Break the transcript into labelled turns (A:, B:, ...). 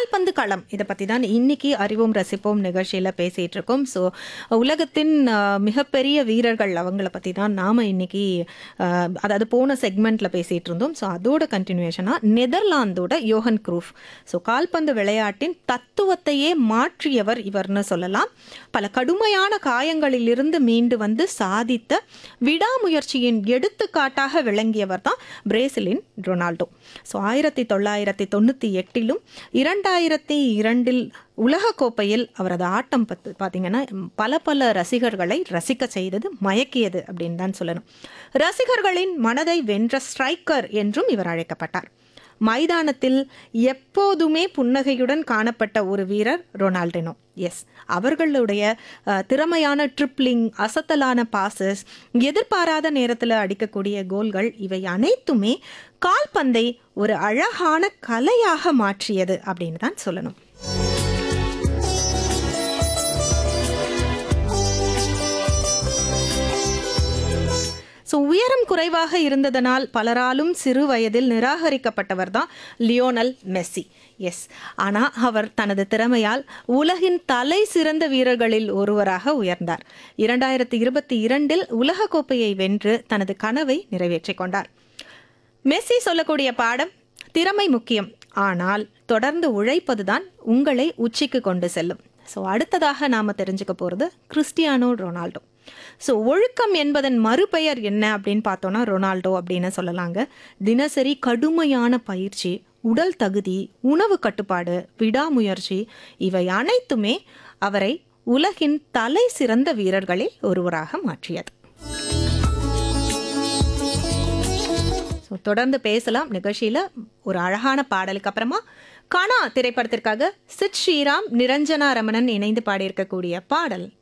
A: கால்பந்து களம் இதை பற்றி தான் இன்னைக்கு அறிவோம் ரசிப்போம் நிகழ்ச்சியில் பேசிகிட்டு இருக்கோம் ஸோ உலகத்தின் அஹ், மிகப்பெரிய வீரர்கள் அவங்கள பற்றி தான் நாம் இன்னைக்கு அஹ், அதாவது போன செக்மெண்ட்டில் பேசிகிட்டு இருந்தோம் ஸோ அதோட கண்டினியூஷனாக நெதர்லாந்தோட யோகன் க்ரூஃப் ஸோ கால்பந்து விளையாட்டின் தத்துவத்தையே மாற்றியவர் இவர்னு சொல்லலாம் பல கடுமையான காயங்களிலிருந்து மீண்டு வந்து சாதித்த விடாமுயற்சியின் எடுத்துக்காட்டாக விளங்கியவர் தான் பிரேசிலின் ரொனால்டோ ஸோ ஆயிரத்தி தொள்ளாயிரத்தி தொண்ணூற்றி எட்டிலும் இரண்டாயிரத்தி இரண்டில் உலகக்கோப்பையில் அவரது ஆட்டம் பத்து பார்த்தீங்கன்னா பல பல ரசிகர்களை ரசிக்க செய்தது மயக்கியது அப்படின்னு தான் சொல்லணும் ரசிகர்களின் மனதை வென்ற ஸ்ட்ரைக்கர் என்றும் இவர் அழைக்கப்பட்டார் மைதானத்தில் எப்போதுமே புன்னகையுடன் காணப்பட்ட ஒரு வீரர் ரொனால்டினோ எஸ் அவர்களுடைய அஹ், திறமையான ட்ரிப்ளிங் அசத்தலான பாசஸ் எதிர்பாராத நேரத்தில் அடிக்கக்கூடிய கோல்கள் இவை அனைத்துமே கால்பந்தை ஒரு அழகான கலையாக மாற்றியது அப்படின்னு தான் சொல்லணும் ஸோ உயரம் குறைவாக இருந்ததனால் பலராலும் சிறு வயதில் நிராகரிக்கப்பட்டவர் தான் லியோனல் மெஸ்ஸி எஸ் ஆனால் அவர் தனது திறமையால் உலகின் தலை சிறந்த வீரர்களில் ஒருவராக உயர்ந்தார் இரண்டாயிரத்தி இருபத்தி இரண்டில் உலகக்கோப்பையை வென்று தனது கனவை நிறைவேற்றிக் கொண்டார் மெஸ்ஸி சொல்லக்கூடிய பாடம் திறமை முக்கியம் ஆனால் தொடர்ந்து உழைப்பதுதான் உங்களை உச்சிக்கு கொண்டு செல்லும் ஸோ அடுத்ததாக நாம் தெரிஞ்சுக்க போகிறது கிறிஸ்டியானோ ரொனால்டோ ஸோ ஒழுக்கம் என்பதன் மறுபெயர் என்ன அப்படின்னு பார்த்தோன்னா ரொனால்டோ அப்படின்னு சொல்லலாங்க தினசரி கடுமையான பயிற்சி உடல் தகுதி உணவு கட்டுப்பாடு விடாமுயற்சி இவை அனைத்துமே அவரை உலகின் தலை சிறந்த வீரர்களில் ஒருவராக மாற்றியது ஸோ தொடர்ந்து பேசலாம் நிகழ்ச்சியில் ஒரு அழகான பாடலுக்கு அப்புறமா கனா திரைப்படத்திற்காக சித் ஸ்ரீராம் நிரஞ்சனா ரமணன் இணைந்து பாடியிருக்கக்கூடிய பாடல்